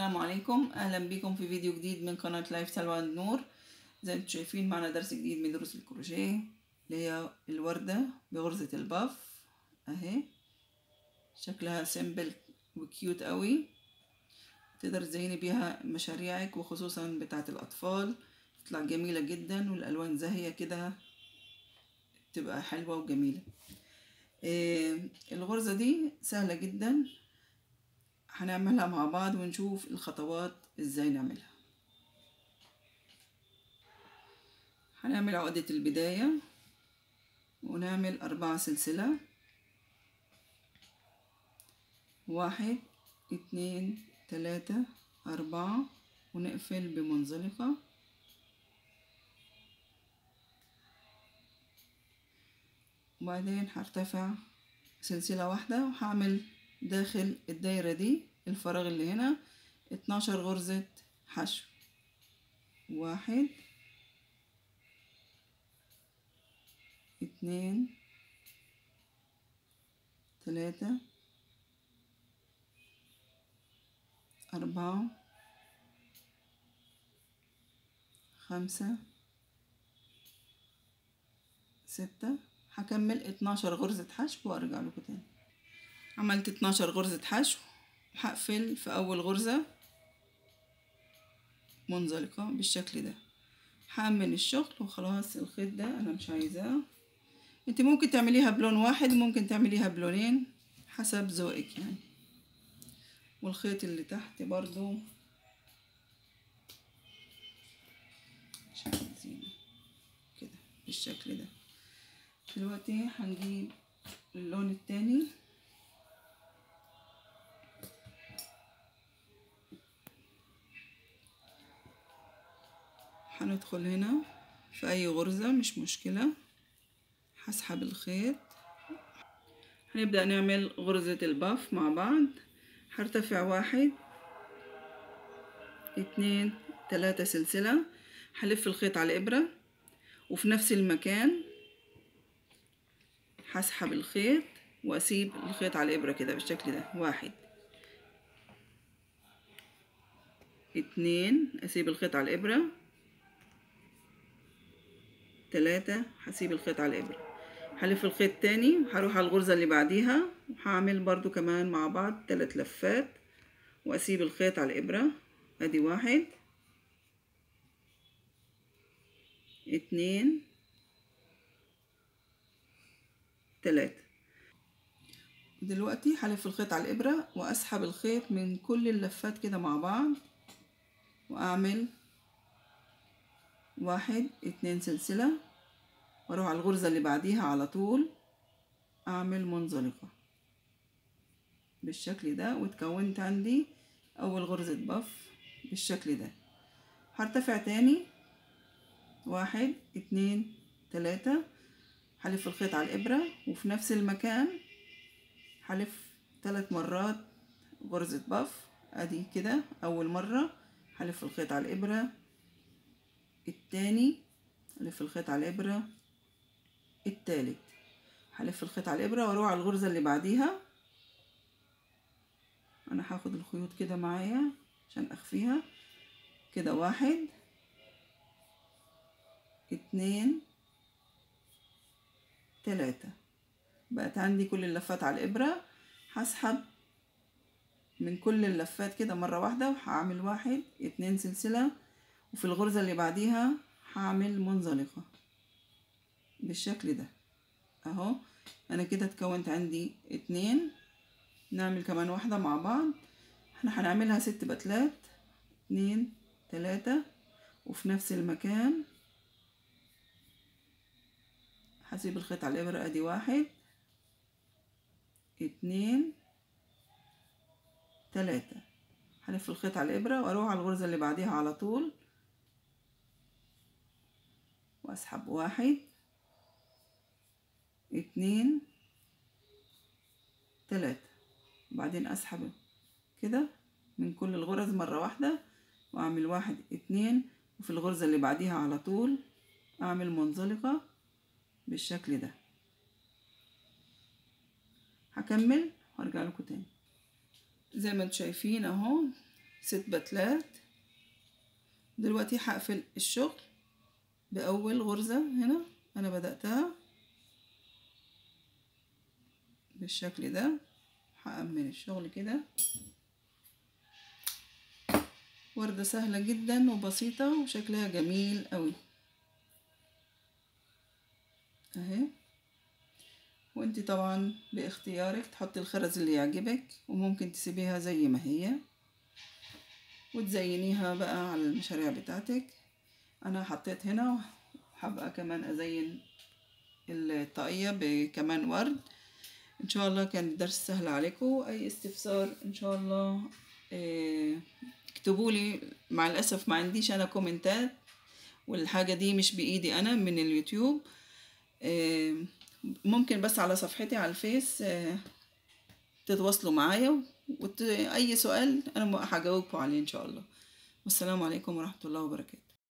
السلام عليكم اهلا بكم في فيديو جديد من قناة لايف سلوى النور زي ما انتم شايفين معنا درس جديد من دروس الكروشيه اللي هي الوردة بغرزة الباف اهي شكلها سيمبل وكيوت قوي تقدر تزيني بيها مشاريعك وخصوصا بتاعة الاطفال تطلع جميلة جدا والالوان زاهية كده تبقى حلوة وجميلة إيه الغرزة دي سهلة جدا هنعملها مع بعض ونشوف الخطوات ازاي نعملها هنعمل عقدة البداية ونعمل أربعة سلسلة واحد اتنين تلاتة أربعة ونقفل بمنزلقة وبعدين هرتفع سلسلة واحدة وهعمل داخل الدايرة دي الفراغ اللي هنا اتناشر غرزة حشو واحد اتنين تلاتة أربعة خمسة ستة هكمل اتناشر غرزة حشو وارجع لكم تاني عملت اتناشر غرزة حشو هقفل في أول غرزة منزلقة بالشكل ده هأمن الشغل وخلاص الخيط ده أنا مش عايزاه انت ممكن تعمليها بلون واحد ممكن تعمليها بلونين حسب ذوقك يعني والخيط اللي تحت برضو كده بالشكل ده دلوقتي هنجيب اللون التاني هندخل هنا في اي غرزة مش مشكلة هسحب الخيط هنبدأ نعمل غرزة الباف مع بعض هرتفع واحد اتنين تلاتة سلسلة هلف الخيط على الإبرة وفي نفس المكان هسحب الخيط وأسيب الخيط على الإبرة كده بالشكل ده واحد اتنين أسيب الخيط على الإبرة تلاتة هسيب الخيط على الإبرة هلف الخيط تاني وهروح على الغرزة اللي بعديها وهعمل برضو كمان مع بعض تلات لفات وأسيب الخيط على الإبرة أدي واحد اتنين تلاتة دلوقتي هلف الخيط على الإبرة وأسحب الخيط من كل اللفات كده مع بعض وأعمل واحد اتنين سلسلة واروح على الغرزة اللي بعديها على طول اعمل منزلقة بالشكل ده وتكونت عندي اول غرزة بف بالشكل ده هرتفع تاني واحد اتنين تلاتة هلف الخيط على الابرة وفي نفس المكان هلف ثلاث مرات غرزة بف ادي كده اول مرة هلف الخيط على الابرة التاني هلف الخيط على الابرة التالت هلف الخيط على الابرة واروح على الغرزة اللي بعديها انا هاخد الخيوط كده معايا عشان اخفيها كده واحد اتنين تلاتة بقت عندي كل اللفات على الابرة هسحب من كل اللفات كده مرة واحدة وهعمل واحد اتنين سلسلة وفي الغرزة اللي بعديها هعمل منزلقة بالشكل ده اهو انا كده اتكونت عندي اتنين نعمل كمان واحدة مع بعض احنا هنعملها ست بتلات اتنين تلاتة وفي نفس المكان هسيب الخيط على الابرة ادي واحد اتنين تلاتة هلف الخيط على الابرة واروح على الغرزة اللي بعديها على طول واسحب واحد اتنين تلاتة وبعدين اسحب كده من كل الغرز مرة واحدة واعمل واحد اتنين وفي الغرزة اللي بعديها على طول اعمل منزلقة بالشكل ده هكمل وارجع لكم تاني زي ما انتم شايفين اهو ست بتلات دلوقتي هقفل الشغل بأول غرزة هنا أنا بدأتها بالشكل ده هأمن الشغل كده وردة سهلة جدا وبسيطة وشكلها جميل قوي اهي وانت طبعا باختيارك تحطي الخرز اللي يعجبك وممكن تسيبيها زي ما هي وتزينيها بقى على المشاريع بتاعتك انا حطيت هنا هبقى كمان ازين الطاقية بكمان ورد ان شاء الله كان الدرس سهل عليكم اي استفسار ان شاء الله اه اكتبوا لي مع الاسف ما عنديش انا كومنتات والحاجة دي مش بايدي انا من اليوتيوب اه ممكن بس على صفحتي على الفيس اه تتواصلوا معايا وت... اي سؤال انا هجاوبكم عليه ان شاء الله والسلام عليكم ورحمة الله وبركاته